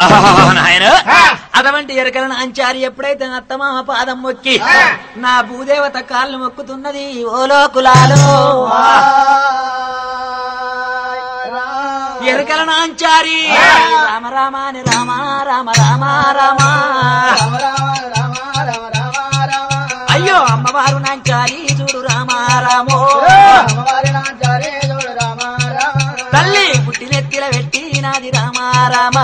నాయన అటువంటి ఎరకలను అంచారి ఎప్పుడైతే అత్తమామ పాదం మొక్కి నా భూదేవత కాళ్ళు మొక్కుతున్నది ఓలో కులాలు ఎరకలను అంచారి రామ రామ అని రామ రామ రామ రామ అయ్యో అమ్మవారు నాంచారి చూడు రామ రామో తల్లి పుట్టినెత్తిల పెట్టి నాది రామ రామ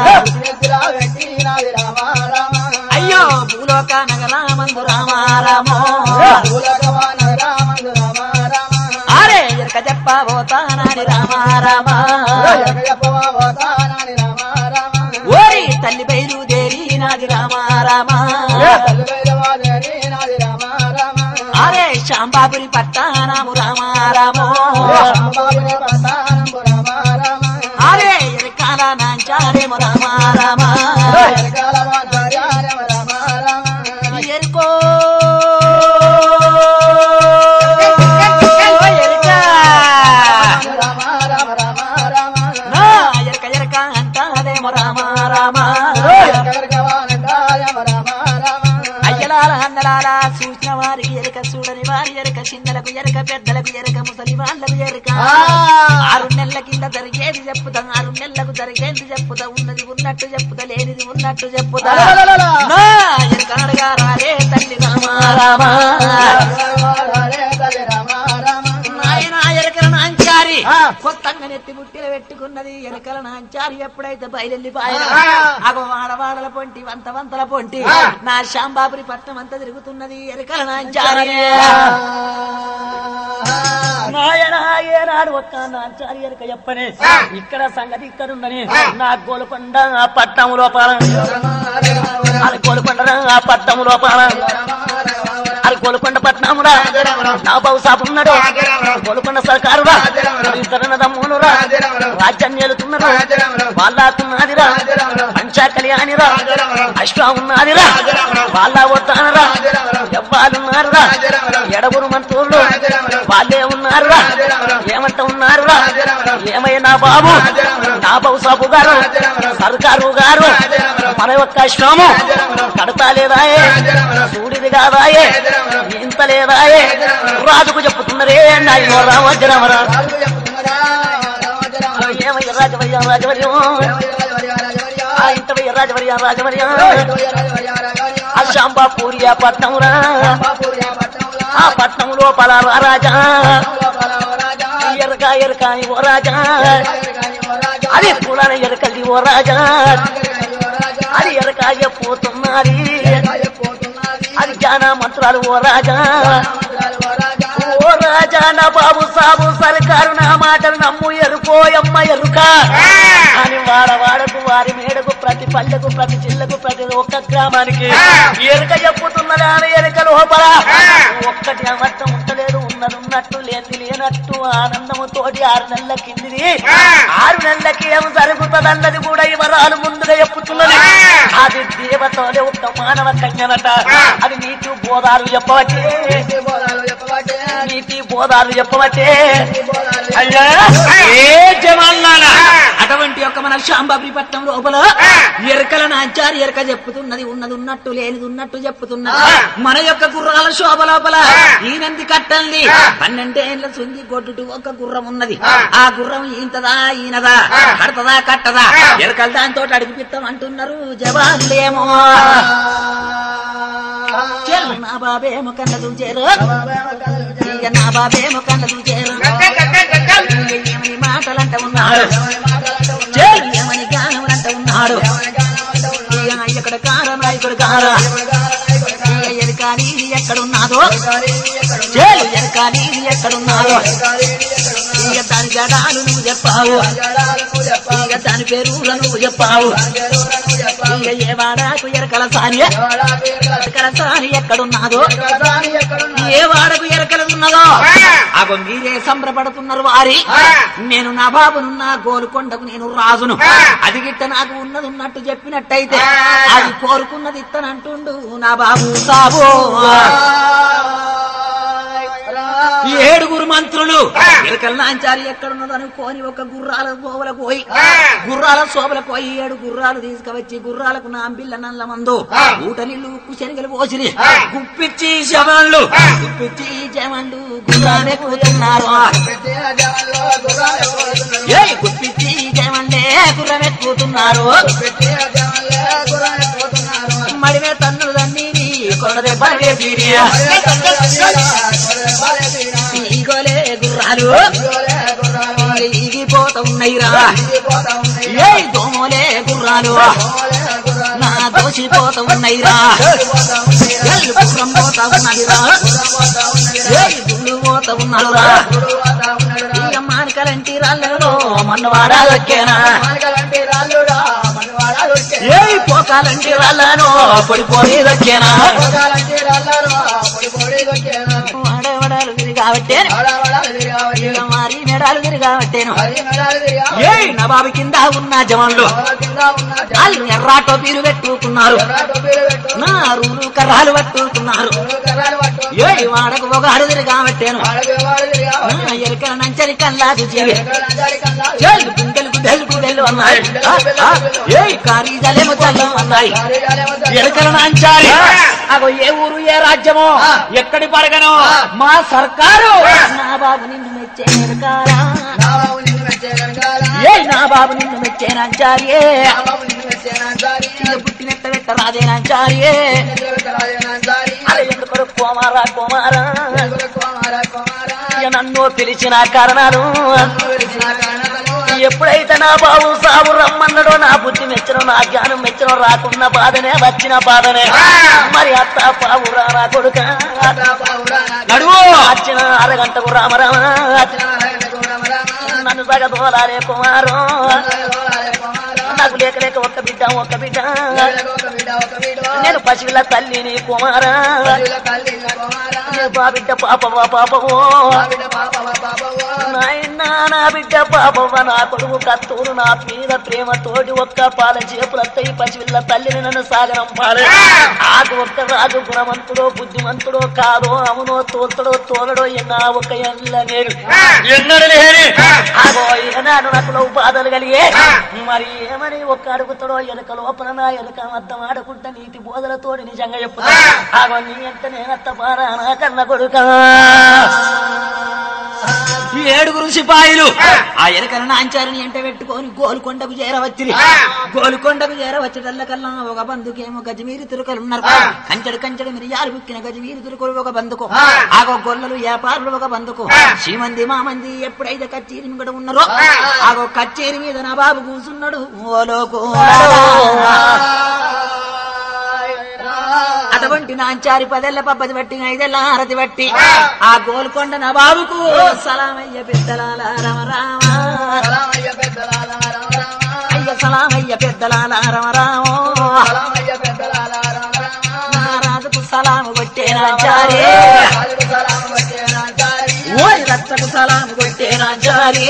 అయ్యో భూలోక నగరామందు రామ రామో అరే ఎరక చెప్పబోతానని రామ రామ ఓరి తల్లి బయలుదేరి నాది రామ రామ అరే శాంబాపురి పట్టానాము రామ రామో అరే ఎరకాల నాంచారేమో రామ రామ ఎరుకో ఎరుక నా ఎరక ఎరక అంటాదేమో రామ రామ అయ్యలాల అన్నలాల చూసిన వారికి ఎరక చూడని వారి ఎరక చిన్నలకు ఎరక పెద్దలకు ఎరక ముసలి వాళ్ళకు ఎరక ఆరు నెలల కింద జరిగేది చెప్పుతా ఆరు నెలలకు జరిగేది చెప్పుతా ఉన్నది ఉన్నట్టు చెప్పుతా లేనిది ఉన్నట్టు చెప్పుతా నా ఎరక అడగా రాలే తల్లి రామ రామ నాయన ఎరకల నాంచారి కొత్తగా నెత్తి ముట్టిన పెట్టుకున్నది ఎరకల నాంచారి ఎప్పుడైతే బయలుపాయన అగో వాడవాడల పొంటి వంత వంతల పొంటి నా శాంబాపురి పట్నం అంతా తిరుగుతున్నది ఎరకల నాంచారి నాయన ఏనాడు ఒక్క నాంచారి ఎరక చెప్పనే ఇక్కడ సంగతి ఇక్కడ ఉందని నా గోలకొండ ఆ పట్టణం లోపల అది గోలకొండ ఆ పట్టణం లోపల అది గోలకొండ పట్నమురా నా బాబు ఉన్నాడు గోలకొండ సర్కారురా ఇద్దరు దమ్మునురా రాజ్యాన్ని ఏలుతున్నారా వాళ్ళకున్నదిరా పంచా కళ్యాణిరా అశ్వ ఉన్నదిరా వాళ్ళ వద్దనరా ఎవ్వాలున్నారురా ఎడబురు మంత్రులు వాళ్ళే ఉన్నారురా ఏమంట ఉన్నారురా ఏమైనా బాబు నా బాబు సాబు గారు సర్కారు గారు మన యొక్క అశ్వము కడతా లేదాయే సూడిది కాదాయే ఇంత లేదాయే రాజుకు చెప్పుతున్నరే నాయన రామజరమరా ఏమయ్య రాజవర్య రాజవర్యం ఆ ఇంతవయ్య రాజవర్య రాజవర్య ఆ శాంబాపూరి ఆ పట్నంరా ఆ పట్నం లోపల రాజా ఎరక ఎరక అని ఓ రాజా అది పూలని ఎరకల్లి ఓ రాజా అది ఎరక పోతున్నది అది జ్ఞాన మంత్రాలు ఓ రాజా ఓ రాజా నా బాబు సాబు సర్కారు నా మాటలు నమ్ము ఎరుకోయమ్మ ఎరుక అని వాడవాడకు వారి మేడకు ప్రతి పల్లెకు ప్రతి జిల్లకు ప్రతి ఒక్క గ్రామానికి ఎరుక చెప్పుతున్నదా అని ఎరుక లోపల ఒక్కటి అమర్థం ఉంటలేదు ఉన్నది ఉన్నట్టు లేని లేనట్టు ఆనందము తోటి ఆరు నెలల కిందిది ఆరు నెలలకి ఏం జరుగుతుందన్నది కూడా ఈ వరాలు ముందుగా చెప్పుతున్నది అది దేవతోనే ఒక్క మానవ కన్యనట అది నీతి బోధాలు చెప్పవచ్చే నీతి బోధాలు చెప్పవచ్చే అయ్యా ఏ జవాన్లాల అటువంటి యొక్క మన శాంబాబి పట్నం లోపల ఎరకల నాంచారి ఎరక చెప్పుతున్నది ఉన్నది ఉన్నట్టు లేనిది ఉన్నట్టు చెప్పుతున్నది మన యొక్క గుర్రాల శోభ లోపల ఈనంది కట్టండి పన్నెండేళ్ల సుంది గొడ్డుటు ఒక గుర్రం ఉన్నది ఆ గుర్రం ఈంతదా ఈనదా కడతదా కట్టదా ఎరకలు దాంతో అడిగిపిస్తాం అంటున్నారు జవాన్లేమో చెల్లు నా బాబేమో కన్న చూచారు ఇక నా బాబేమో కన్న చూచారు ఏమని మాటలంట ఉన్నాడు చెల్లు ఏమని గానములంట ఉన్నాడు ఇక ఎక్కడ కార నాయకుడు కార ఇక ఎరకాలి ఎక్కడున్నాదో చెల్లు ఎరకాలి ఎక్కడున్నాదో ఇక దాని జడాలు నువ్వు చెప్పావు ఇక దాని పేరు నువ్వు చెప్పావు ఇక ఏ వాడాకు ఎరకల సాని ఎరకల సాని ఎక్కడున్నాదో ఏ వాడకు ఎరకలు ఉన్నదో అగో మీరే సంబరపడుతున్నారు వారి నేను నా బాబును నా గోలుకొండకు నేను రాజును అది గిట్ట నాకు ఉన్నది ఉన్నట్టు చెప్పినట్టయితే అది కోరుకున్నది ఇత్తనంటుండు నా బాబు సాబో రా ఈ ఏడుగురు మంత్రులు ఎరకల నాంచారి ఎక్కడున్నది అనుకోని ఒక గుర్రాల సోబలకు పోయి గుర్రాల సోబలకు పోయి ఏడు గుర్రాలు తీసుకువచ్చి గుర్రాలకు నాంబిల్ల నల్ల మందు ఊట నీళ్లు ఉక్కు శనగలు పోసిరి గుప్పిచ్చి శవాళ్ళు గుప్పిచ్చి జమండు గుర్రాలు ఎక్కుతున్నారు ఏ గుప్పిచ్చి జమండే గుర్రం ఎక్కుతున్నారు మడిమే తన్నులు తన్ని కొండ దెబ్బలు వేసిరి ఈగోలే గుర్రాలు ఈగిపోతా ఉన్నాయిరా ఏ దోమలే గుర్రాలు నా దోషిపోతా ఉన్నాయిరా ఎల్లు గుర్రం పోతా ఉన్నదిరా ఏ గుళ్ళు పోతా ఉన్నాడురా ఇక మానికలంటి రాళ్ళలో మన్నవాడా దక్కేనా ఏ పోకాలంటి రాళ్ళను పడిపోయి దక్కేనా వాడవడాలు తిరిగాబట్టేను ఇక మారి మెడాలు తిరిగాబట్టేను ఏ నవాబు కింద ఉన్న జవాన్లు వాళ్ళు ఎర్రా టోపీలు పెట్టుకున్నారు నా రూలు కర్రాలు పట్టుకున్నారు ఏ వాడకు ఒక అడుగురు కాబట్టాను నా ఎరకల నంచరి కల్లాదు జీవి చెల్లు గుండెలకు బెల్లుకు బెల్లు అన్నాయి ఆ, ఆ, ఏ కారీజలేమో చల్లం అన్నాయి ఎరకల నాంచారి అగో ఏ ఊరు ఏ రాజ్యమో ఎక్కడి పరగనో మా సర్కారు నా బాబు నిన్ను మెచ్చే ఎరకారా ఏ నా బాబు నిన్ను మెచ్చే నాంచారి పుట్టినట్ట పెట్ట రాదే నాంచారి అరే ఎందుకు కోమారా కోమారా ఇక నన్ను పిలిచిన కారణాలు ఎప్పుడైతే నా బాబు సాగు రమ్మన్నాడో నా బుద్ధి మెచ్చనో నా జ్ఞానం మెచ్చనో రాకున్న బాధనే వచ్చిన బాధనే మరి అత్త పావు రా కొడుక నడువు వచ్చిన అరగంటకు రామరామ నన్ను సగ దోలాలే కుమారు నాకు లేక లేక ఒక్క బిడ్డ ఒక్క బిడ్డ నేను పసివిల తల్లిని కుమారా బా బిడ్డ పాపవా పాపవో నాయనా నా బిడ్డ పాపవ్వ నా కొడుకు కత్తూరు నా మీద ప్రేమ తోటి ఒక్క పాల చేపులత్తయి పసివిల్ల తల్లిని నన్ను సాగరం పాలే ఆకు ఒక్క రాజు గుణవంతుడో బుద్ధిమంతుడో కాదో అవునో తోల్తడో తోలడో ఎన్నా ఒక ఎల్ల నేడు ఎన్నడు లేని ఆగో ఈనాడు నాకు లవ్ బాధలు కలిగే మరి ఏమని ఒక్క అడుగుతాడో ఎనక లోపల నా ఎనక అద్దం ఆడకుంటా నీతి బోధలతోటి నిజంగా చెప్పుతా ఆగో నీ ఎంత నేనత్త పారా నా కన్న కొడుకా ఈ ఏడుగురు సిపాయిలు ఆ ఎరకల నాంచారిని ఎంట పెట్టుకొని గోలుకొండకు చేరవచ్చిరి గోలుకొండకు చేరవచ్చటల్ల కల్లా ఒక బంధుకేమో గజమీరి తిరుకలు ఉన్నారు కంచెడు కంచెడు మిరియాలు బుక్కిన గజమీరి తిరుకలు ఒక బంధుకు ఆగో గొల్లలు వ్యాపారులు ఒక బంధుకు శ్రీమంది మామంది ఎప్పుడైతే కచ్చేరి మీద ఉన్నారో ఆగో కచ్చేరి మీద నా బాబు కూసున్నాడు ఓలోకు అటువంటి నాంచారి పదేళ్ల పబ్బది బట్టి ఐదేళ్ల హారతి బట్టి ఆ గోల్కొండ నవాబుకు సలామయ్య పెద్దలాల రమ రామ అయ్య సలామయ్య పెద్దలాల రమ రామో రాజుకు సలాము కొట్టే నాంచారి ఓయ్ రచ్చకు సలాము కొట్టే నాంచారి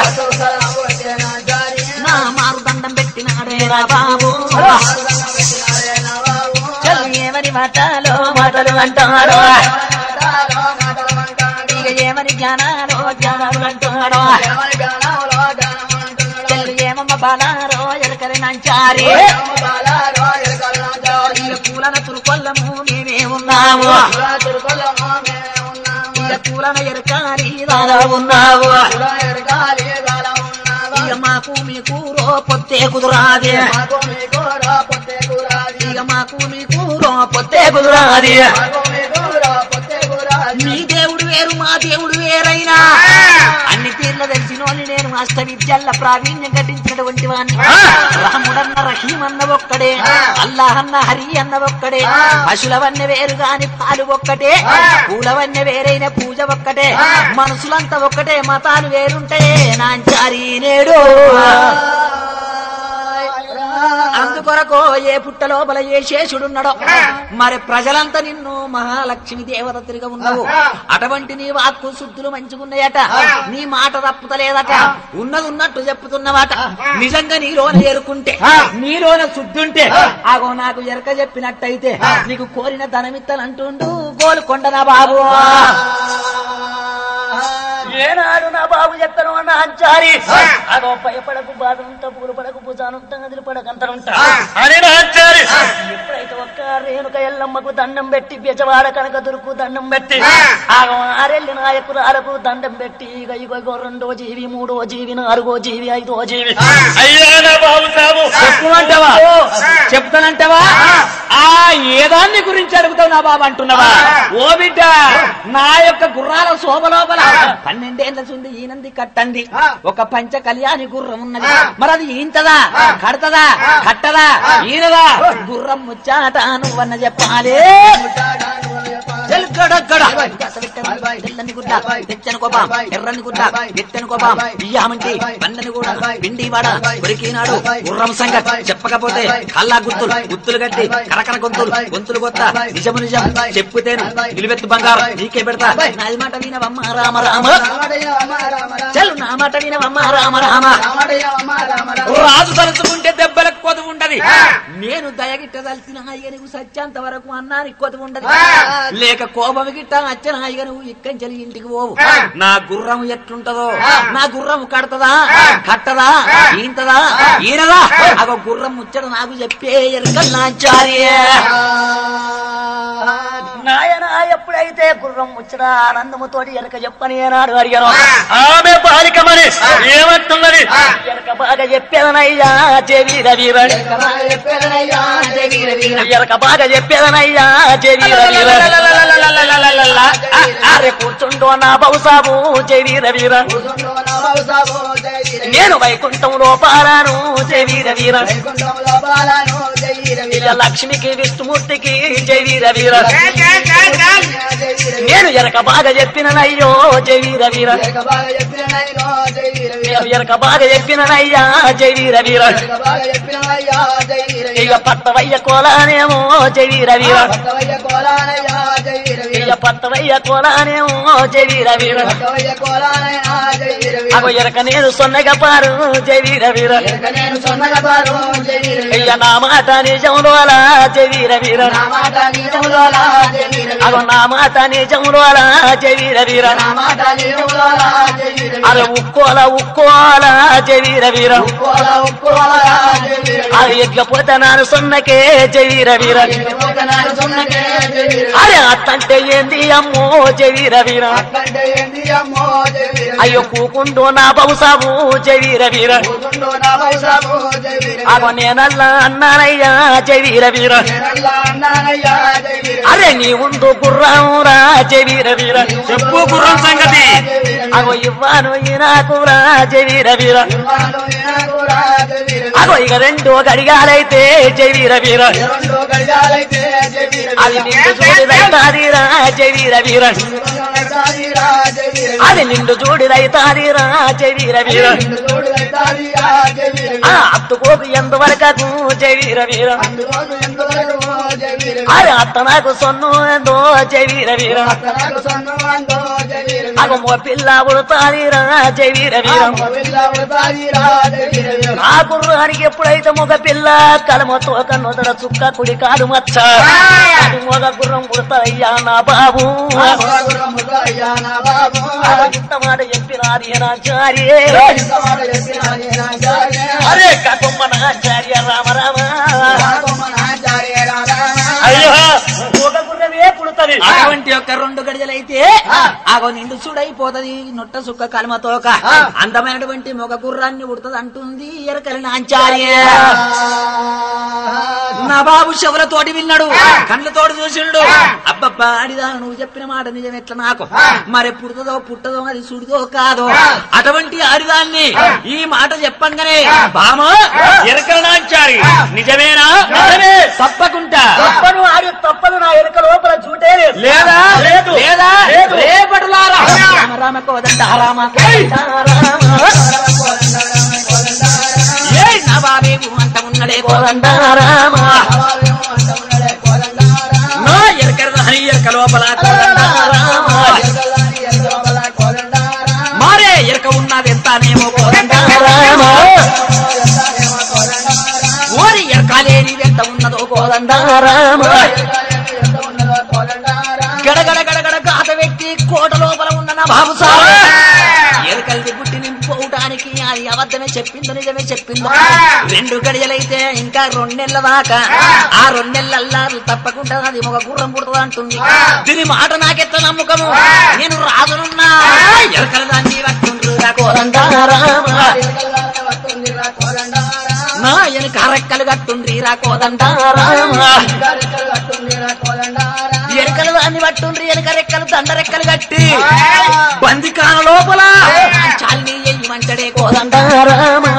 నా మారు దండం పెట్టినాడే నా బాబు చల్ ఏమని మాటలో మాటలు అంటాడు ఇక ఏమని జ్ఞానాలో జ్ఞానాలు అంటాడు చల్ ఏమమ్మ బాలారో ఎరకరి నంచారి ఇక పూలన తురుకొల్లము మేమే ఉన్నాము ఇక పూలన ఎరకారి దాదా ఉన్నావు ఇక మాకు మీకు రో పొత్తే కుదురాది ఇక మాకు మీకు రో పొత్తే కుదురాది మీ దేవుడు వేరు మా దేవుడు వేరైనా అన్ని తీర్ల తెలిసినోని నేను అష్ట విద్యల్ల ప్రావీణ్యం ఘటించినటువంటి వాడిని రాముడన్న రహీం అన్న ఒక్కడే అల్లాహ్ అన్న హరి అన్న ఒక్కడే పశులవన్న వేరు గాని పాలు ఒక్కటే పూలవన్న వేరైన పూజ ఒక్కటే మనుషులంతా ఒక్కటే మతాలు వేరుంటే నాంచారి నేడు అందుకొరకు ఏ పుట్ట లోపల ఏ శేషుడున్నాడో మరి ప్రజలంతా నిన్ను మహాలక్ష్మి దేవత తిరిగి ఉన్నావు అటువంటి నీ వాక్కు శుద్ధులు మంచిగున్నాయట నీ మాట తప్పుతలేదట ఉన్నది ఉన్నట్టు చెప్పుతున్నవాట నిజంగా నీలోన ఎరుకుంటే నీలోన శుద్ధుంటే ఆగో నాకు ఎరక చెప్పినట్టయితే నీకు కోరిన ధనమిత్తనంటుండు గోలుకొండనా బాబు ఏనాడు నా బాబు చెప్పను అన్న అంచారి అదో భయపడకు బాధంతా పూలు పడకు భుజానుంటా గదిలి పడకంతనుంటా అని నా అంచారి ఎప్పుడైతే ఒక్క రేణుక ఎల్లమ్మకు దండం పెట్టి బెజవాడ కనుక దురుకు దండం పెట్టి ఆగో ఆరెల్లి నాయకులు అరకు దండం పెట్టి ఇగ ఇగో ఇగో రెండో జీవి మూడో జీవి నాలుగో జీవి ఐదో జీవి అయ్యా నా బాబు సాబు చెప్పుమంటావా చెప్తానంటావా ఆ ఏదాన్ని గురించి అడుగుతావు నా బాబు అంటున్నావా ఓ బిడ్డ నా యొక్క గుర్రాల శోభ లోపల పన్నెండేళ్ల సుంది ఈనంది కట్టండి ఒక పంచ కళ్యాణి గుర్రం ఉన్నది మరి అది ఈంతదా కడతదా కట్టదా ఈనదా గుర్రం ముచ్చాట నువ్వన్న చెప్పాలి గడగడ తెల్లని గుడ్డ తెచ్చని కోపం ఎర్రని గుడ్డ ఎత్తని కోపం బియ్యామంటి బండని కూడా పిండి వాడ కొరికినాడు గుర్రం సంగతి చెప్పకపోతే కల్లా గుర్తులు గుర్తులు కట్టి కరకర గొంతులు గొంతులు కొత్త నిజము నిజం చెప్పుతేను నిలువెత్తు బంగారం నీకే పెడతా నాది మాట వినవమ్మ రామ రామ చల్ నా మాట వినవమ్మ రామ రామ రాజు తలుచుకుంటే దెబ్బలకు కొదువు ఉండదు నేను దయగిట్ట తలిసిన అయ్య నువ్వు సత్యాంత వరకు అన్నానికి కొదువు ఉండదు లేక కోపం గిట్ట అచ్చన అయ్య నువ్వు ఇక్కంచెలి ఇంటికి పోవు నా గుర్రం ఎట్లుంటదో నా గుర్రం కడతదా కట్టదా ఈంతదా ఈనదా అగో గుర్రం ముచ్చట నాకు చెప్పే ఎరకల్లాచార్య నాయన ఎప్పుడైతే గుర్రం ముచ్చట ఆనందముతోటి ఎనక చెప్పని ఏనాడు అడిగాను ఆమె బాలికమని ఏమంటున్నది ఎనక బాగా చెప్పేదనయ్యా చెవి రవీరని ఎనక బాగా చెప్పేదనయ్యా చెవి రవీరని అరే కూర్చుంటో నా బహుసాబు చెవి రవీర నేను వైకుంఠంలో పారాను చెవి రవీర ఇక లక్ష్మికి విష్ణుమూర్తికి చెవి రవీర నేను ఎనక బాగా చెప్పిననయ్యో చెవి రవీర నేను ఎనక బాగా చెప్పిననయ్యా చెవి రవీర ఇక పట్టవయ్య కోలానేమో చెవి రవీర ఇక పట్టవయ్య కోలానేమో చెవి రవీర అగో ఎనక నేను సొన్నగా పారు చెవి రవీర నేను సొన్నగా బారు ఇక నా మాట నిజంలో అలా చెవి రవీర నా మాట నిజములోలా జయవీర అగో నా మాట నిజంలో అలా చెవి రవీర నా మాట నిజములోలా జయవీర అరే ఉక్కోల ఉక్కోల చెవి రవీర ఉక్కోల ఉక్కోల జయవీర అది ఎగ్గపోతే నాను సొన్నకే చెవి రవీర నాడు సొన్నకే జయవీర అరే అత్తంటే ఏంది అమ్మో చెవి రవీర అక్కంటే ఏంది అమ్మో జయవీర అయ్యో కూకుంటూ నా బహుసాబు చెవి రవీర కూతుండో నా వైసాబు జయవీర అగో నేనల్లా అన్నానయ్యా చెవి రవీర నేనల్లా అన్నానయ్యా జయవీర అరే నీ ఉండు గుర్రామురా చెవి రవీర చెప్పు గుర్రం సంగతి అగో ఇవ్వాను ఈ నాకురా చెవి రవీర ఇవ్వాలో ఈనాకురా జయవీర అగో ఇక రెండు గడిగాలైతే చెవి రవీర రెండో గడియాలైతే జయవీర అది నిండు చూడి రైతాదిరా చెవి రవీర సాదిరా జయవీర అది నిండు చూడి రైతాదిరా చెవి రవీర నిన్ను తోడు వెళ్తాదిరా జయవీర ఆ అత్తుకోకు ఎంతవరకు చెవి రవీర అందులోను ఎంతవరకు జయవీర అరే అత్త నాకు సొన్ను ఎందో చెవి రవీర నాకు సన్నువందో జయవీర అగో మో పిల్ల ఉడతాదిరా చెవి రవీర ఆ గుర్రానికి ఎప్పుడైతే మగ పిల్ల కలమతో కన్నొదర చుక్క కుడి కాదు మచ్చ అది మగ గుర్రం పుడతాయ్యా నా బాబు అలా ఇంత మాట చెప్పినాది నాచార్య అరే కకొమ్మ నాచార్య రామ రామ అయ్యో మగ గుర్రమే పుడతది అటువంటి యొక్క రెండు గడియలైతే ఆగో నిండు చూడైపోతది నొట్ట సుక్క కలమతోక అందమైనటువంటి మొగ గుర్రాన్ని ఉడుతుంది అంటుంది ఎరకలి నాంచార్య నా బాబు శవులతోటి విన్నాడు కళ్ళతోటి చూసిండు అబ్బబ్బా ఆడిదా నువ్వు చెప్పిన మాట నిజం ఎట్లా నాకు మరి పుడుతుందో పుట్టదో అది సుడిదో కాదో అటువంటి ఆడిదాన్ని ఈ మాట చెప్పంగానే బామ ఎరకనాచారి నిజమేనా నిజమే, తప్పకుండా తప్పను ఆడి తప్పదు నా ఎరుక లోపల చూటే లేదు లేదా లేదు. లేదా లేదు. రేపటిలారా రామ రామ కోదండ రామ కోదండ రామ ఏ నా బాబేవు అంట ఉన్నడే కోదండ రామ నా ఎరకర హరి ఎరక లోపల కోదండ రామ మారే ఎరక ఉన్నది ఎంతనేమో కోదండ రామ ఓరి ఎరక లేని ఎంత ఉన్నదో కోదండ రామ గడగడ గడగడ గాత వ్యక్తి కోట లోపల ఉన్న నా బాబు సార్ అబద్ధమే చెప్పిందో నిజమే చెప్పిందో రెండు గడియలైతే ఇంకా రెండు నెలల దాకా ఆ రెండు నెలల తప్పకుండా అది ఒక గుర్రం పుడుతుంది అంటుంది దీని మాట నాకెత్త నమ్మకము నేను రాజునున్నా ఎరకల దాన్ని పట్టుండ్రురా కోదండారామా నా ఎనక రెక్కలు కట్టుండ్రి రా కోదండారామా ఎరకలు దాన్ని పట్టుండ్రి ఎనక రెక్కలు దండ రెక్కలు కట్టి బందికాన లోపల చాలి ఎయ్యమంటడే కోదండారామా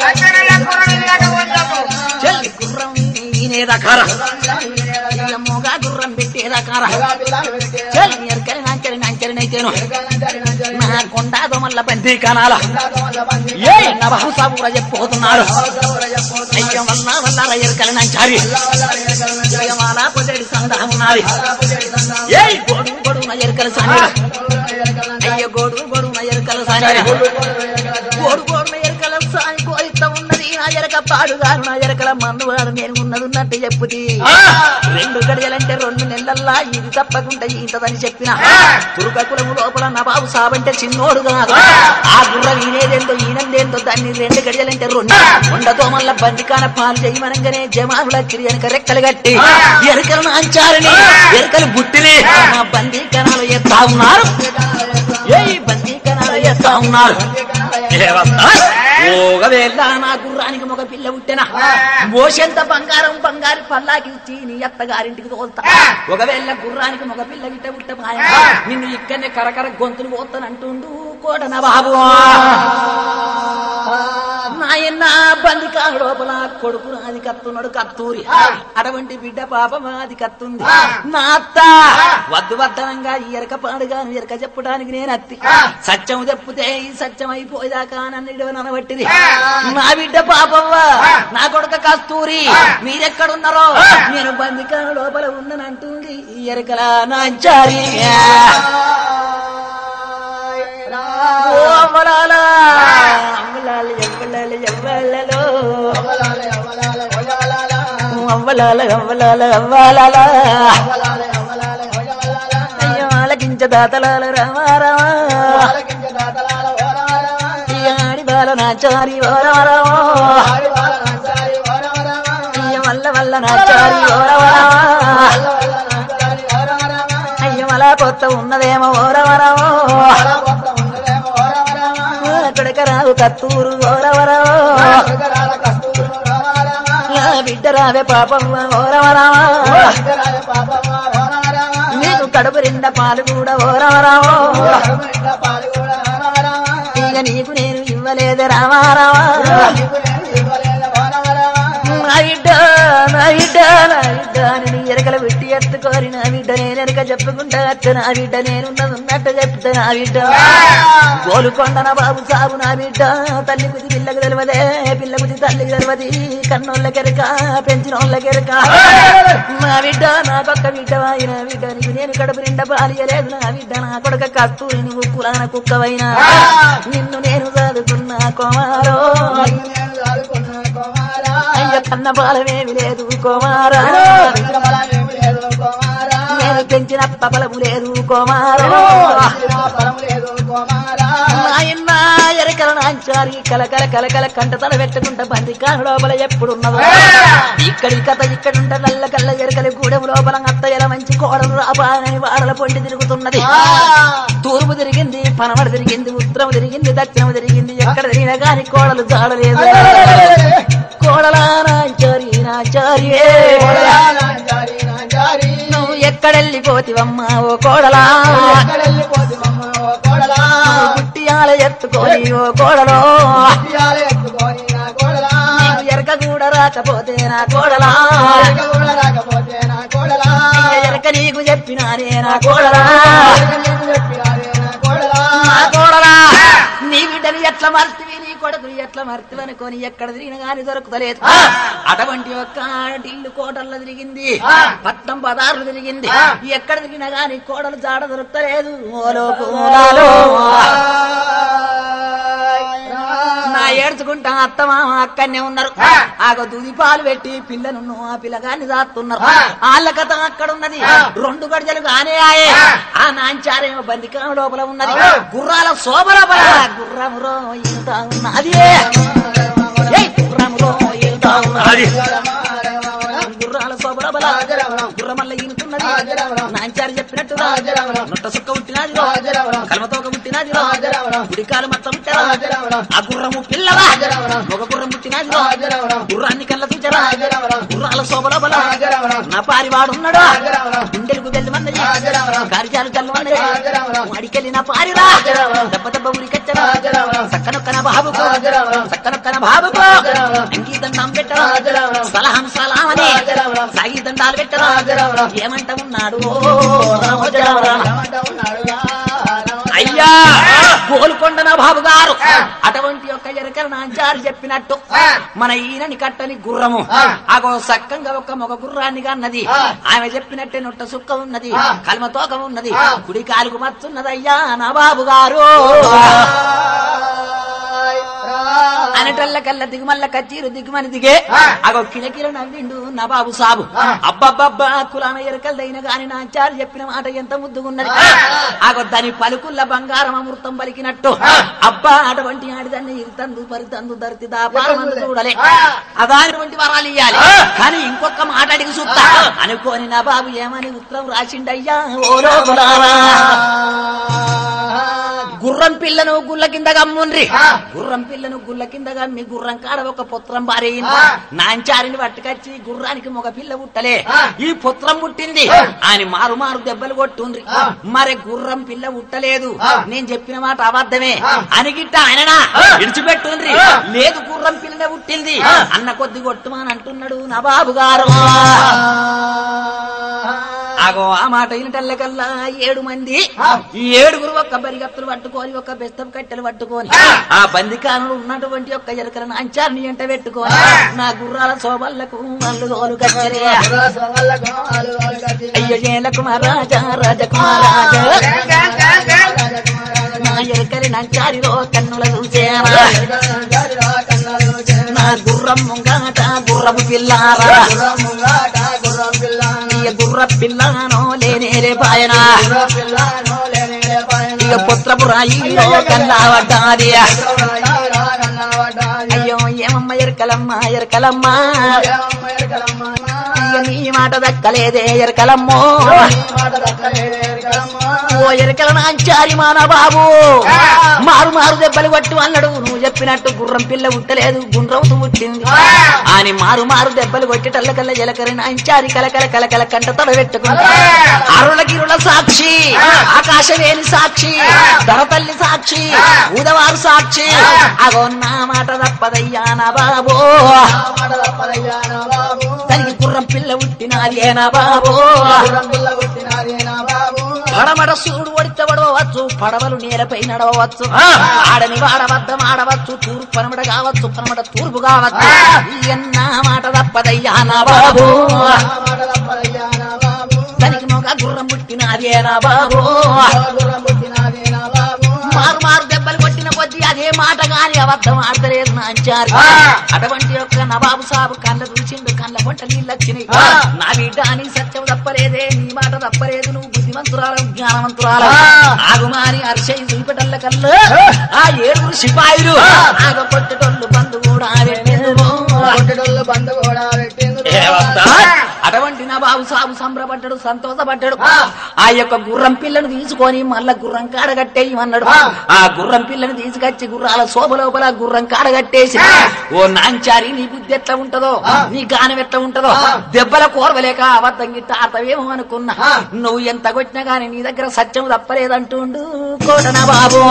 చెల్లి గుర్రం ఈనేదకార మొగా గుర్రం పెట్టేదకార చెల్లి ఎరకలి నాంచరి నాంచరి నైతేను నా కొండ దొమల్ల బంది కనాల ఏ నా బహుసాబురా చెప్పబోతున్నారు అయ్యో వల్ల వల్ల ఎరకలి నాంచారి మాల పొదడి సందహం ఉన్నది ఏ గోడు గొడున ఎరకల సాని అయ్యో గోడు గొడున ఎరకల సాని గోడు గోడున ఎరకల సాని కోరిత ఉన్నది నా ఎరక పాడుగారు నా ఎరకల మన్నువాడు నేను ఉన్నది ఉన్నట్టు చెప్పుది రెండు గడియలంటే రెండు నెలల్లా ఇది తప్పకుండా ఇంతదని చెప్పిన దుర్గ కులము లోపల నా బాబు సాబంటే చిన్నోడు కాదు ఆ గుర్ర ఈనేదేందో ఈనందేందో దాన్ని రెండు గడియలంటే రెండు ఉండతో మళ్ళా బందికాన పాలు చేయమనంగానే జమానుల తిరిగి వెనక రెక్కలు కట్టి ఎరకలను అంచారని ఎరకలు బుట్టిని నా బందీకణాలు ఎత్తా ఉన్నారు ఏ బందీకణాలు ఎత్తా ఉన్నారు ఒకవేళ నా గుర్రానికి ఒక పిల్ల పుట్టిన మోసెంత బంగారం బంగారు పల్లాకి ఇచ్చి నీ అత్తగారింటికి తోలుతా ఒకవేళ గుర్రానికి ఒక పిల్ల గిట్ట పుట్ట నిన్ను ఇక్కడనే కరకర గొంతులు పోతానంటుండు కోటన బాబు నాయన బందికా లోపల కొడుకు నాది కత్తున్నాడు కత్తూరి అటువంటి బిడ్డ పాపం అది కత్తుంది నా అత్త వద్దు వద్దనంగా ఈ ఎరక పాడుగాను ఎరక చెప్పడానికి నేను అత్తి సత్యం చెప్పుతే ఈ సత్యం అయిపోయేదాకా నన్ను ఇడవనబట్టిది నా బిడ్డ పాపవ్వా నా కొడుక కస్తూరి మీరెక్కడున్నారో నేను బందికా లోపల ఉన్ననంటుంది ఈ ఎరకల నాంచారి ఓ అమ్మలాల అమ్మలాలు ఎవ్వలాలు ఎవ్వలలో అవ్వలాల అవ్వలాల అవ్వాలాల అయ్యో ఆలకించ దాతలాల రామారామా ఆడి బాల నాచారి ఓరవరమో అయ్య వల్ల వల్ల నాచారి ఓరవరమా అయ్య మలా కొత్త ఉన్నదేమో ఓరవరమో అక్కడికి రావు కత్తూరు ఓరవరమో నా బిడ్డ రావే పాపం ఓరవరమా నీకు కడుపు నిండా పాలు కూడా ఓరవరమో ఇక నీకు నేను ఇవ్వలేదు రామారామా నా బిడ్డ నా బిడ్డ నా బిడ్డ అని నీ ఎరకల పెట్టి ఎత్తుకోరి నా బిడ్డ నేను ఎనక చెప్పుకుంటా అత్త నా బిడ్డ నేనున్నది ఉన్నట్టు చెప్తా నా బిడ్డ గోలుకొండ నా బాబు సాబు నా బిడ్డ తల్లి కుది పిల్లకు తెలియదే పిల్ల కుది తల్లికి తెలియదు కన్నోళ్ళకెరక పెంచినోళ్ళకెరక నా బిడ్డ నాకొక్క బిడ్డ నా బిడ్డ నీకు నేను కడుపు నిండా పాలియలేదు నా బిడ్డ నా కొడుక కస్తూరి నువ్వు కులాన కుక్కవైనా నిన్ను నేను చదువుకున్నా కుమారో అయ్య కన్న బాలమేమి లేదు కుమారా నేను పెంచిన పబలము లేదు కుమారో నాయన్న ఎరకల నాంచారి కలకల కలకల కంట తల పెట్టుకుంటా బంది కాను లోపల ఎప్పుడున్నదో ఇక్కడి కథ ఇక్కడుంట నల్ల కల్ల ఎరకల గూడెం లోపల అత్తయ్యల మంచి కోడలు రాబాని వాడల పొండి తిరుగుతున్నది తూర్పు తిరిగింది పనమడ తిరిగింది ఉత్తరం తిరిగింది దక్షిణం తిరిగింది ఎక్కడ తిరిగినా గాని కోడలు జాడలేదు కోడలా నాంచారి నాంచారియే నువ్వు ఎక్కడెళ్ళిపోతివమ్మా ఓ కోడలా నువ్వు గుట్టియాల ఎత్తుకొని ఓ కోడలో నీకు ఎరక కూడా రాకపోతే నా కోడలా ఎరక నీకు చెప్పినానే నా కోడలా నా కోడలా నీ బిడ్డని ఎట్లా మర్తివి నీ కొడుకుని ఎట్లా మర్తివి అనుకొని ఎక్కడ తిరిగిన గాని దొరుకుతలేదు అటువంటి ఒక్క ఇల్లు కోటల్లో తిరిగింది పట్నం పదార్లు తిరిగింది ఎక్కడ తిరిగినా గాని కోడలు జాడ దొరుకుతలేదు ఓలో పూలాలో నా ఏడ్చుకుంటా అత్తమా అక్కడనే ఉన్నారు ఆగ దుది పాలు పెట్టి పిల్లను ఆ పిల్లగాన్ని దాస్తున్నారు వాళ్ళ కథ అక్కడ ఉన్నది రెండు గడిజలు కానే ఆయే ఆ నాంచారేమో బందికం లోపల ఉన్నది గుర్రాల శోభ లోపల గుర్రమురో ఈతా ఉన్నది ఏయ్, గుర్రమురో ఈతా ఉన్నది గుర్రాల శోభ లోపల గుర్రమల్ల ఈనుతున్నది నాంచారి చెప్పినట్టు నొట్ట సుక్క పుట్టినది కలమతోక పుట్టినది గుడికాలు మొత్తం పుట్టారా ఆ గుర్రము పిల్లవా ఒక గుర్రం పుట్టినది గుర్రాన్ని కళ్ళ చూచరా గుర్రాల శోభ లోపల నా పారివాడు ఉన్నాడు గుండెలకు వెళ్ళమన్నది కార్యాలు చల్లమన్నది వాడికెళ్ళి నా పారిరా దెబ్బ దెబ్బ ఉరికెచ్చరా సక్కనొక్కన బాబుకు సక్కనొక్కన బాబుకు అంగీతండం పెట్టరా సలహం సలామని సాగి దండాలు పెట్టరా ఏమంట ఉన్నాడు ఓ రామోజరామ. అయ్యా గోల్కొండ నా బాబు గారు అటువంటి యొక్క ఎరకల నాంచారు చెప్పినట్టు మన ఈయనని కట్టని గుర్రము అగో సక్కంగా ఒక మొగ గుర్రాన్ని అన్నది ఆమె చెప్పినట్టే నొట్ట సుక్క ఉన్నది కల్మ తోక ఉన్నది కుడి కాలుకు మత్తున్నది అయ్యా నా బాబు గారు అనటల్ల కల్ల దిగుమల్ల కచ్చీరు దిగుమని దిగే అగో కిలకిల నవ్విండు నా బాబు సాబు అబ్బబ్బబ్బా కులాన ఎరకలదైన గాని నా చారు చెప్పిన మాట ఎంత ముద్దుగున్నది అగో దాని పలుకుల్ల బంగారం అమృతం పలికినట్టు అబ్బా అటువంటి ఆడిదాన్ని ఇరుతందు పరితందు దరితి దాపారమందు చూడలే అదానిటువంటి వరాలు ఇయ్యాలి కానీ ఇంకొక మాట అడిగి చూస్తా అనుకోని నా బాబు ఏమని ఉత్తరం రాసిండయ్యా ఓ లోకులారా గుర్రం పిల్లను గుల్ల కింద గమ్ముండ్రి గుర్రం పిల్లను గుల్ల కింద గమ్మి గుర్రం కాడ ఒక పుత్రం భార్య నాంచారిని పట్టుకొచ్చి గుర్రానికి మగ పిల్ల పుట్టలే ఈ పుత్రం పుట్టింది ఆయన మారు మారు దెబ్బలు కొట్టుండ్రి మరి గుర్రం పిల్ల పుట్టలేదు నేను చెప్పిన మాట అబద్ధమే అనిగిట్ట ఆయననా విడిచిపెట్టుండ్రి లేదు గుర్రం పిల్లనే పుట్టింది అన్న కొద్ది కొట్టుమని అంటున్నాడు నా బాబు గారు ఆగో ఆ మాట వినటల్లకల్లా ఏడు మంది ఈ ఏడుగురు ఒక్క బరిగత్తులు పట్టుకొని ఒక బెస్తం కట్టెలు పట్టుకొని ఆ బందికానులు ఉన్నటువంటి ఒక్క ఎలుకలను అంచాన్ని ఎంట పెట్టుకొని నా గుర్రాల శోభల్లకు వాళ్ళు తోలు కచ్చరే అయ్యో ఏలకు మహారాజా రాజకుమారాజా నా ఎలుకలి నంచారిలో కన్నుల చూసేరా నా గుర్రం ముంగాట గుర్రము పిల్లారా ఇక గుర్ర పిల్లనో లేనేరే పాయనా ఇక పుత్రపు రాయిలో కన్నా పడ్డాది అయ్యో ఏమమ్మ ఎరకలమ్మ ఎరకలమ్మ ఇక నీ మాట దక్కలేదే ఎరకలమ్మో ఓ ఎరకల నాంచారి మాన బాబు మారు మారు దెబ్బలు పట్టు అన్నాడు నువ్వు చెప్పినట్టు గుర్రం పిల్ల పుట్టలేదు గుండ్రవుతూ పుట్టింది అని మారు మారు దెబ్బలు కొట్టేటల్ల కల్ల ఎలకరి నాంచారి కలకల కలకల కంట తొడ పెట్టుకుంటా అరుణ గిరుల సాక్షి ఆకాశవేణి సాక్షి ధరతల్లి సాక్షి ఉదవారు సాక్షి అగో నా మాట తప్పదయ్యా నా బాబో తల్లి గుర్రం పిల్ల పుట్టినాది నా బాబో పడమడ సూడు ఒడితే పడవచ్చు పడవలు నేలపై నడవచ్చు ఆడని వాడవద్దం ఆడవచ్చు తూర్పు పనమడ కావచ్చు పనమడ తూర్పు కావచ్చు ఎన్న మాట తప్పదయ్యా నా బాబు దానికి మొగ గుర్రం పుట్టినదే నా బాబు మారు మారు దెబ్బలు కొట్టిన కొద్దీ అదే మాట గాని అబద్ధం ఆడతలేదు నా అంచారు అటువంటి యొక్క నవాబు సాబు కళ్ళ చూసిండు కళ్ళ పొంట నీళ్ళు వచ్చినాయి నా బిడ్డ నీ సత్యం తప్పలేదే నీ మాట తప్పలేదు నువ్వు బుద్ధిమంతురాల జ్ఞానవంతురాల ఆగుమాని అరిసెయి చూపెటల్ల కళ్ళు ఆ ఏడుగురు సిపాయిలు ఆగ కొట్టేటోళ్ళు బంధు కూడా బంధు కూడా పెట్టింది అటువంటి నా బాబు సాబు సంబరపడ్డాడు సంతోషపడ్డాడు ఆ యొక్క గుర్రం పిల్లను తీసుకొని మళ్ళా గుర్రం కాడగట్టేయమన్నాడు ఆ గుర్రం పిల్లని తీసుకొచ్చి గుర్రాల శోభ లోపల గుర్రం కాడగట్టేసి ఓ నాంచారి నీ బుద్ధి ఎట్లా ఉంటదో నీ గానం ఎట్లా ఉంటదో దెబ్బల కోరవలేక అబద్ధం గిట్ట ఆడతావేమో అనుకున్నా నువ్వు ఎంత కొట్టినా గాని నీ దగ్గర సత్యం తప్పలేదంటుండు కోటన బాబు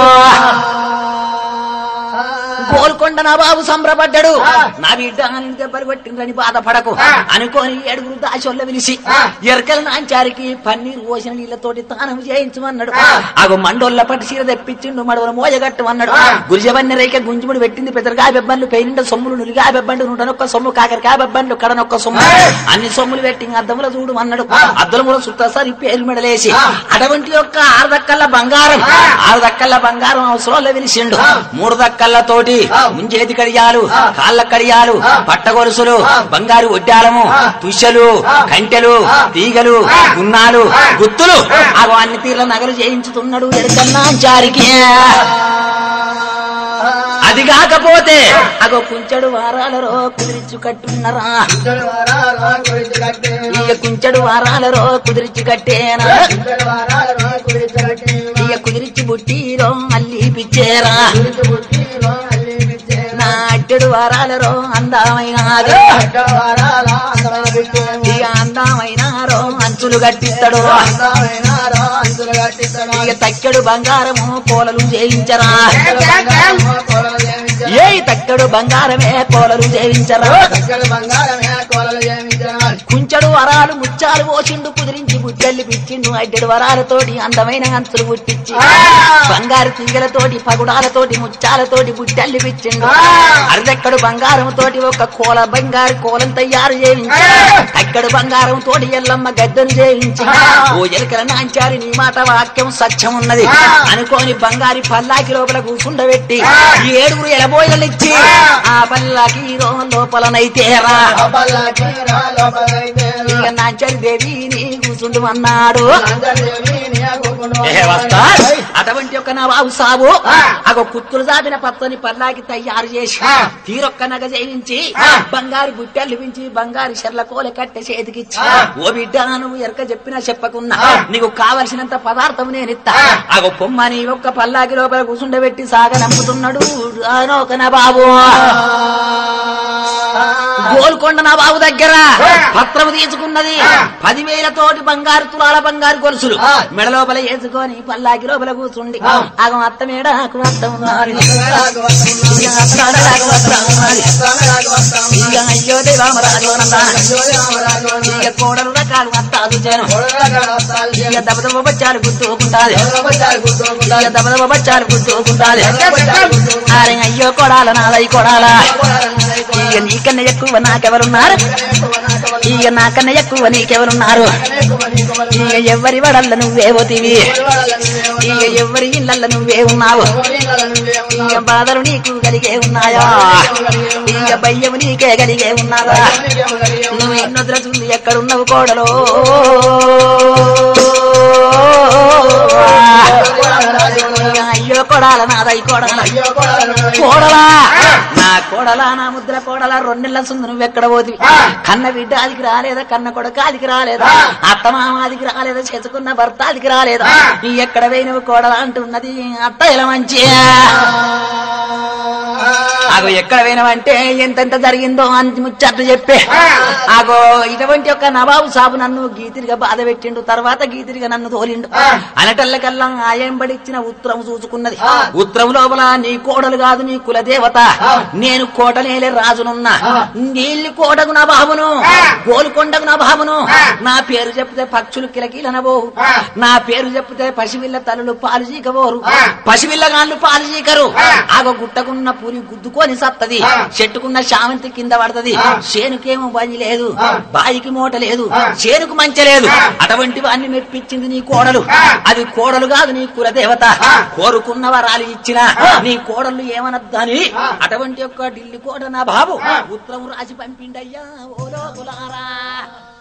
గోల్కొండ నా బాబు సంబరపడ్డాడు నా బిడ్డ అని దెబ్బలు కొట్టిండ్రని బాధపడకు అనుకోని ఏడుగురు దాచోళ్ళ పిలిచి ఎరకల నాంచారికి పన్నీరు పోసిన నీళ్లతోటి తానం చేయించమన్నాడు అగు మండోళ్ళ పట్టి చీర తెప్పించిండు మడవల మోయగట్టు అన్నాడు గురిజవన్ని రేఖ గుంజుముడు పెట్టింది పెద్దగా బెబ్బండ్లు పెయినిండ సొమ్ములు నులిగా బెబ్బండు నూటనొక్క సొమ్ము కాకరకాయ బెబ్బండ్లు కడనొక్క సొమ్ము అన్ని సొమ్ములు పెట్టి అద్దముల చూడు అన్నాడు అద్దముల కూడా సుట్టసారి పేరు మెడలేసి అటువంటి యొక్క ఆరు దక్కల బంగారం ఆరు దక్కల బంగారం అవసరంలో పిలిచిండు మూడు దక్కల తోటి ముంజేతి కడియాలు కాళ్ళ కడియాలు పట్టగొలుసులు బంగారు ఒడ్డాలము తుషలు కంటెలు తీగలు గున్నాలు గుత్తులు అగో అన్ని తీర్ల నగలు చేయించుతున్నాడు ఎడకన్నా చారికి అది కాకపోతే అగో కుంచెడు వారాలలో కుదిరిచ్చు కట్టున్నరా ఇక కుంచెడు వారాలలో కుదిరిచ్చు కట్టేనా ఇక కుదిరిచ్చి బుట్టిలో మళ్ళీ పిచ్చేరా నా అడ్డడు వారాలలో అందమైన ఇక అందమైన రో అంచులు కట్టిస్తాడు ఇక తక్కెడు బంగారము కోలలు చేయించరా ఏ తక్కెడు బంగారమే కోలలు చేయించరా కుంచెడు వరాలు ముచ్చాలు పోసిండు కుదిరించి బుట్టెల్లి పిచ్చిండు అడ్డెడు వరాలతోటి అందమైన అంచులు పుట్టించి బంగారు తీగలతోటి పగుడాలతోటి ముచ్చాలతోటి బుట్టెల్లి పిచ్చిండు అరదెక్కడు బంగారం తోటి ఒక కోల బంగారు కోలం తయారు చేయించి తక్కడు బంగారం తోటి ఎల్లమ్మ గద్దెను చేయించి ఓ ఎలుకల నాంచారి నీ మాట వాక్యం సత్యం ఉన్నది అనుకోని బంగారి పల్లాకి లోపల కూర్చుండబెట్టి ఈ ఏడుగురు ఎలబోయలిచ్చి ఆ పల్లాకి రో లోపలనైతేరా ఇక నాంచారి దేవి నీ కూర్చుండు అన్నాడు ఏ వస్తా అటువంటి ఒక నా బాబు సాబు అగో కుత్తులు దాటిన పచ్చని పల్లాకి తయారు చేసి తీరొక్క నగ చేయించి బంగారు గుట్టెలు వించి బంగారు చెర్ల కోల కట్టె చేతికిచ్చి ఓ బిడ్డ నువ్వు ఎరక చెప్పినా చెప్పకున్నా నీకు కావలసినంత పదార్థం నేను ఇస్తా అగో పొమ్మ నీ ఒక్క పల్లాకి లోపల కూసుండబెట్టి సాగ నమ్ముతున్నాడు ఒక నా బాబు గోల్కొండ నా బాబు దగ్గర పత్రము తీసుకున్నది పదివేల తోటి బంగారు తులాల బంగారు గొలుసులు మెడ లోపల వేసుకొని పల్లాకి లోపల కూర్చుండి ఆగం అత్త మేడ నాకు అత్త ఉన్నది ఇక అత్త నాకు అత్త ఉన్నది. ఇక అయ్యో దేవామరాజు ఇక కోడలు రకాలు అత్త చూచాను ఇక దబదబ బచ్చాలు గుర్తుకుంటాది ఇక దబదబ బచ్చాలు గుర్తుకుంటాది అరే అయ్యో కొడాల నాదై కొడాల ఇక నీకన్నా ఎక్కువ నాకెవరున్నారు ఇక నాకన్నా ఎక్కువ నీకెవరున్నారు ఇక ఎవరి వడల్ల నువ్వే పోతివి ఇక ఎవరి ఇళ్ళల్ల నువ్వే ఉన్నావు ఇక బాధలు నీకు కలిగే ఉన్నాయా ఇక భయ్యము నీకే కలిగే ఉన్నారా నువ్వు ఎన్నొద్దుల చూసి ఎక్కడున్నావు కోడలో ఇక అయ్యో కొడాల నాదై కొడాల కోడలా నా కోడలా నా ముద్ర కోడలా రెండెళ్ళ సుందు నువ్వు ఎక్కడ పోతివి కన్న బిడ్డ అదికి రాలేదా కన్న కొడుక అదికి రాలేదా అత్త మామ అదికి రాలేదా చేసుకున్న భర్త అదికి రాలేదా నీ ఎక్కడ పోయినవు కోడలా అంటున్నది అత్త ఇలా మంచి ఆగో ఎక్కడ పోయినవంటే ఎంతెంత జరిగిందో అంత ముచ్చట్లు చెప్పే ఆగో ఇటువంటి ఒక నవాబు సాబు నన్ను గీతిరిగా బాధ పెట్టిండు తర్వాత గీతిరిగా నన్ను తోలిండు అనటల్లకల్లా ఆయంబడిచ్చిన ఉత్తరం చూసుకున్నది ఉత్తరం లోపల నీ కోడలు కాదు నీ కులదేవత నేను కోటనేలే రాజునున్నా నీళ్ళు కోటకు నా బాబును గోల్కొండకు నా బాబును నా పేరు చెప్తే పక్షులు కిలకిలనబోవు నా పేరు చెప్తే పసివిల్ల తలలు పాలు చీకబోరు పసివిల్ల గాళ్ళు పాలు చీకరు ఆగో గుట్టకున్న పూరి గుద్దుకొని సత్తది చెట్టుకున్న శామంతి కింద పడతది చేనుకేమో బండి లేదు బాయికి మూట లేదు చేనుకు మంచి లేదు అటువంటి వాన్ని మెప్పించింది నీ కోడలు అది కోడలు కాదు నీ కులదేవత కోరుకున్న వరాలు ఇచ్చిన నీ కోడలు ఏమనద్దని అటువంటి యొక్క ఢిల్లీ కోట నా బాబు ఉత్తరం రాసి పంపిండయ్యా ఓ లోకులారా